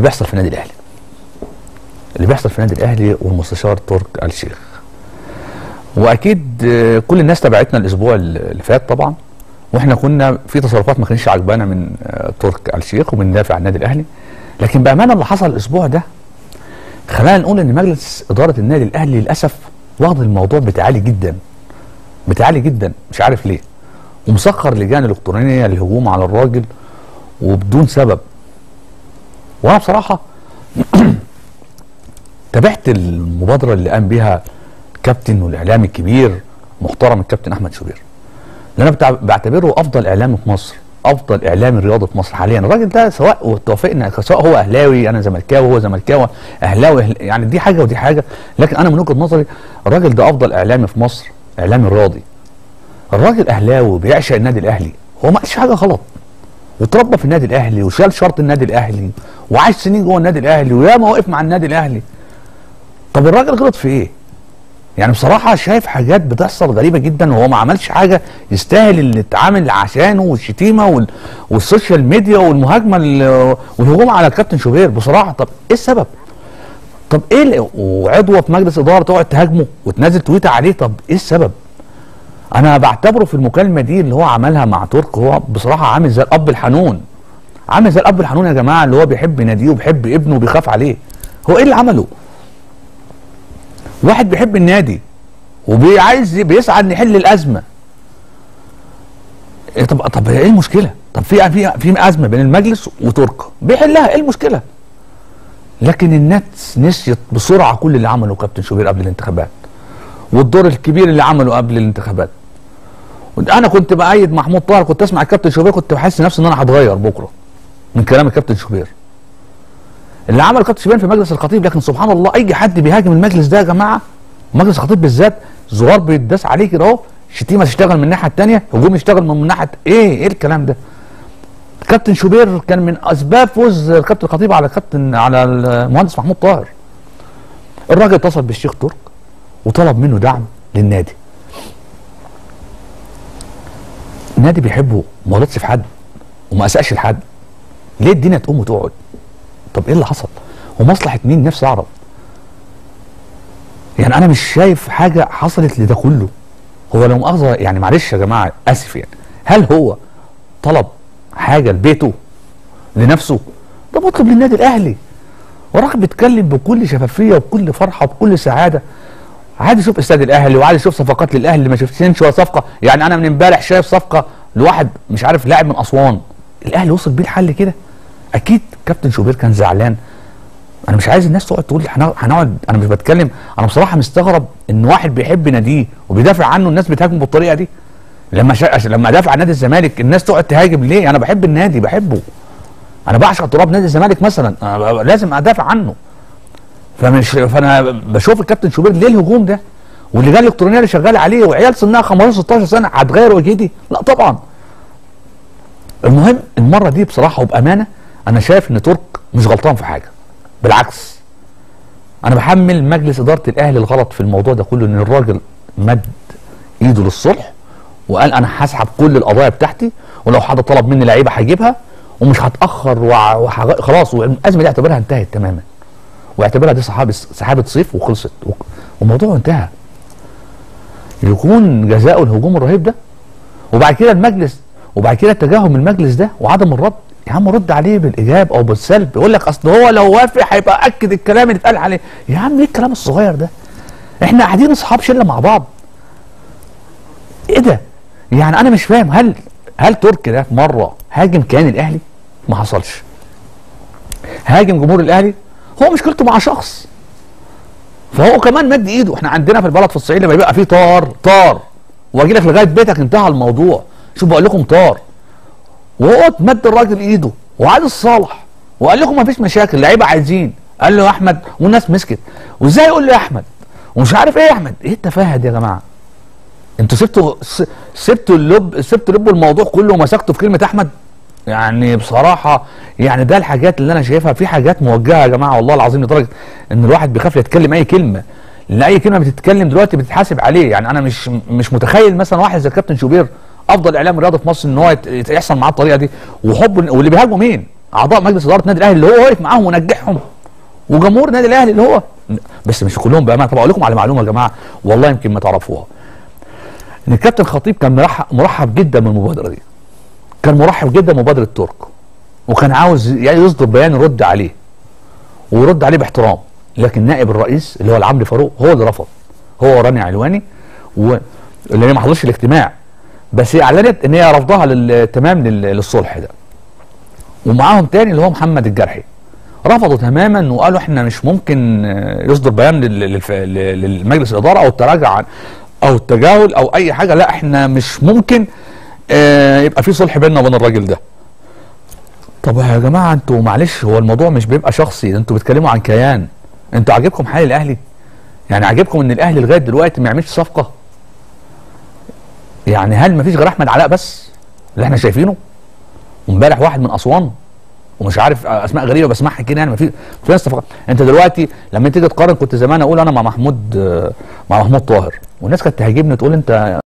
اللي بيحصل في النادي الاهلي اللي بيحصل في النادي الاهلي والمستشار ترك آل الشيخ واكيد آه، كل الناس تابعتنا الاسبوع اللي فات طبعا واحنا كنا في تصرفات ما كانتش عجبانا من آه، ترك آل الشيخ وبندافع عن النادي الاهلي لكن بامانه اللي حصل الاسبوع ده خلينا نقول ان مجلس اداره النادي الاهلي للاسف واخد الموضوع بتعالي جدا بتعالي جدا مش عارف ليه ومسخر لجان الكترونيه للهجوم على الراجل وبدون سبب وانا بصراحه تابعت المبادره اللي قام بيها الكابتن والاعلامي الكبير محترم الكابتن احمد شوبير اللي انا بتع- بعتبره افضل اعلامي في مصر افضل اعلامي رياضي في مصر حاليا الراجل ده سواء واتفقنا سواء هو اهلاوي انا زملكاوي هو زملكاوي اهلاوي أهل- يعني دي حاجه ودي حاجه لكن انا من وجهه نظري الراجل ده افضل اعلامي في مصر اعلامي رياضي الراجل اهلاوي بيعشق النادي الاهلي هو ما قالش حاجه غلط وتربى في النادي الاهلي وشال شرط النادي الاهلي وعاش سنين جوه النادي الاهلي وياما وقف مع النادي الاهلي طب الراجل غلط في ايه؟ يعني بصراحة شايف حاجات بتحصل غريبة جدا وهو ما عملش حاجة يستاهل اللي اتعامل عشانه والشتيمة وال... والسوشيال ميديا والمهاجمة ال- والهجوم على الكابتن شوبير بصراحة طب ايه السبب؟ طب ايه اللي... وعضوة في مجلس إدارة تقعد تهاجمه وتنزل تويتة عليه طب ايه السبب؟ أنا بعتبره في المكالمة دي اللي هو عملها مع ترك هو بصراحة عامل زي الأب الحنون عامل زي الأب الحنون يا جماعة اللي هو بيحب ناديه وبيحب ابنه وبيخاف عليه هو ايه اللي عمله؟ واحد بيحب النادي وعايز بيسعى ان يحل الازمه إيه طب طب ايه المشكله؟ طب في في في ازمه بين المجلس وتركيا بيحلها ايه المشكله؟ لكن الناس نسيت بسرعه كل اللي عمله كابتن شوبير قبل الانتخابات والدور الكبير اللي عمله قبل الانتخابات انا كنت بايد محمود طاهر كنت اسمع الكابتن شوبير كنت بحس نفسي ان انا هتغير بكره من كلام الكابتن شوبير اللي عمله كابتن شوبير في مجلس الخطيب لكن سبحان الله اي حد بيهاجم المجلس ده يا جماعه مجلس الخطيب بالذات زوار بيتداس عليه كده اهو شتيمه تشتغل من الناحيه الثانيه هجوم يشتغل من الناحيه ايه ايه الكلام ده كابتن شوبير كان من اسباب فوز الكابتن الخطيب على كابتن على المهندس محمود طاهر الراجل اتصل بالشيخ ترك وطلب منه دعم للنادي النادي بيحبه ما غلطش في حد وما اساش لحد ليه الدنيا تقوم وتقعد طب ايه اللي حصل ومصلحه مين نفسي اعرف يعني انا مش شايف حاجه حصلت لده كله هو لو مؤاخذه يعني معلش يا جماعه اسف يعني هل هو طلب حاجه لبيته لنفسه ده مطلب للنادي الاهلي وراح بيتكلم بكل شفافيه وبكل فرحه وبكل سعاده عادي يشوف استاد الاهلي وعادي يشوف صفقات للاهلي ما شفتش ولا صفقه يعني انا من امبارح شايف صفقه لواحد مش عارف لاعب من اسوان الاهلي وصل بيه الحل كده اكيد كابتن شوبير كان زعلان انا مش عايز الناس تقعد تقول هنقعد- هنقعد انا مش بتكلم انا بصراحه مستغرب ان واحد بيحب ناديه وبيدافع عنه الناس بتهاجمه بالطريقه دي لما شا... لما ادافع عن نادي الزمالك الناس تقعد تهاجم ليه انا بحب النادي بحبه انا بعشق تراب نادي الزمالك مثلا أنا ب- لازم ادافع عنه فمش فانا بشوف الكابتن شوبير ليه الهجوم ده واللجان الالكترونيه اللي شغاله عليه وعيال سنها 15 16 سنه هتغير وجهتي لا طبعا المهم المره دي بصراحه وبامانه انا شايف ان ترك مش غلطان في حاجه بالعكس انا بحمل مجلس اداره الاهلي الغلط في الموضوع ده كله ان الراجل مد ايده للصلح وقال انا هسحب كل القضايا بتاعتي ولو حد طلب مني لعيبه هجيبها ومش هتاخر وع- وهغ- خلاص والازمه دي اعتبرها انتهت تماما واعتبرها دي سحابه سحابه صيف وخلصت و- والموضوع انتهى يكون جزاؤه الهجوم الرهيب ده وبعد كده المجلس وبعد كده تجاهل المجلس ده وعدم الرد يا عم رد عليه بالايجاب او بالسلب يقول لك اصل هو لو وافق هيبقى اكد الكلام اللي اتقال عليه يا عم ايه الكلام الصغير ده احنا قاعدين اصحاب شله مع بعض ايه ده يعني انا مش فاهم هل هل تركي ده في مره هاجم كيان الاهلي ما حصلش هاجم جمهور الاهلي هو مشكلته مع شخص فهو كمان مد ايده احنا عندنا في البلد في الصعيد لما يبقى فيه طار طار واجي لك لغايه بيتك انتهى الموضوع شوف بقول لكم طار وهو مد الراجل ايده وعايز الصالح وقال لكم ما فيش مشاكل اللعيبه عايزين قال له يا احمد والناس مسكت وازاي يقول له يا احمد ومش عارف ايه يا احمد ايه التفاهه دي يا جماعه انتوا سبتوا س- سبتوا اللب سبتوا لب الموضوع كله ومسكتوا في كلمه احمد يعني بصراحه يعني ده الحاجات اللي انا شايفها في حاجات موجهه يا جماعه والله العظيم لدرجه ان الواحد بيخاف يتكلم اي كلمه لان اي كلمه بتتكلم دلوقتي بتتحاسب عليه يعني انا مش مش متخيل مثلا واحد زي كابتن شوبير افضل اعلام رياضي في مصر ان هو يت- يت- يحصل معاه الطريقه دي وحب واللي بيهاجمه مين؟ اعضاء مجلس اداره النادي الاهلي اللي هو واقف معاهم ونجحهم وجمهور النادي الاهلي اللي هو بس مش كلهم بامانه طب اقول لكم على معلومه يا جماعه والله يمكن ما تعرفوها ان الكابتن خطيب كان مرحب, مرحب جدا بالمبادره دي كان مرحب جدا بمبادره ترك وكان عاوز يعني يصدر بيان يرد عليه ويرد عليه باحترام لكن نائب الرئيس اللي هو العمري فاروق هو اللي رفض هو راني علواني واللي هي ما حضرش الاجتماع بس هي اعلنت ان هي رفضها للتمام لل- للصلح ده ومعاهم تاني اللي هو محمد الجرحي رفضوا تماما وقالوا احنا مش ممكن آه، يصدر بيان لل- للف- ل- للمجلس الاداره او التراجع عن او التجاهل او اي حاجه لا احنا مش ممكن آه، يبقى في صلح بيننا وبين الراجل ده طب يا جماعه انتوا معلش هو الموضوع مش بيبقى شخصي ده انتوا بتتكلموا عن كيان انتوا عاجبكم حال الاهلي يعني عاجبكم ان الاهلي لغايه دلوقتي ما يعملش صفقه يعني هل مفيش غير احمد علاء بس اللي احنا شايفينه وامبارح واحد من اسوان ومش عارف اسماء غريبه بسمعها كده يعني مفيش في ناس صفقات انت دلوقتي لما تيجي تقارن كنت زمان اقول انا مع محمود آه، مع محمود طاهر والناس كانت تهاجمني تقول انت